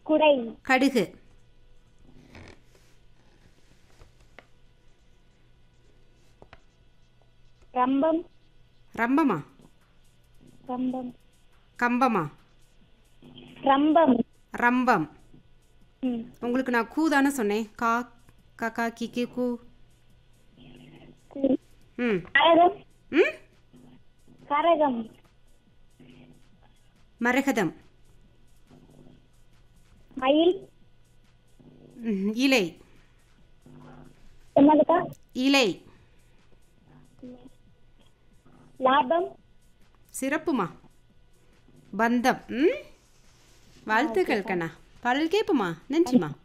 குடை கடுகு ரம்பம் ரம்பமா ரம்பம் கம்பமா ரம்பம் ரம்பம் ம் உங்களுக்கு நான் கூ தானே சொன்னேன் கா காக்கா கிக்கு கூ கு- ம் கரகம் ம் கரகம் மரகதம் மயில் ம், இலை என்னதுக்கா இலை லாபம் சிறப்புமா பந்தம் ம் வாழ்த்துக்கள் கண்ணா பாடல் கேட்போமா நன்றிம்மா